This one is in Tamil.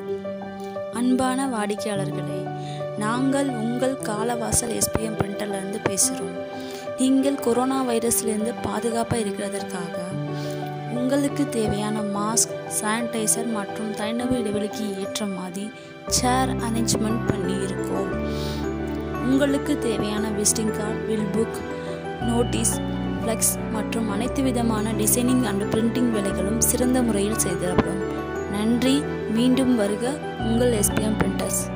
அன்பான வாடிக்கையாளர்களே நாங்கள் உங்கள் காலவாசல் எஸ்பிஎம் பிரிண்டர்லேருந்து பேசுகிறோம் நீங்கள் கொரோனா வைரஸ்லேருந்து பாதுகாப்பாக இருக்கிறதற்காக உங்களுக்கு தேவையான மாஸ்க் சானிடைசர் மற்றும் தனிநபர் இடைவெளிக்கு ஏற்ற மாதிரி சேர் அரேஞ்ச்மெண்ட் பண்ணியிருக்கோம் உங்களுக்கு தேவையான visiting card bill book notice flex மற்றும் அனைத்து விதமான டிசைனிங் அண்ட் பிரிண்டிங் வேலைகளும் சிறந்த முறையில் செய்திடப்படும் நன்றி மீண்டும் வருக உங்கள் எஸ்பிஎம் பிரிண்டர்ஸ்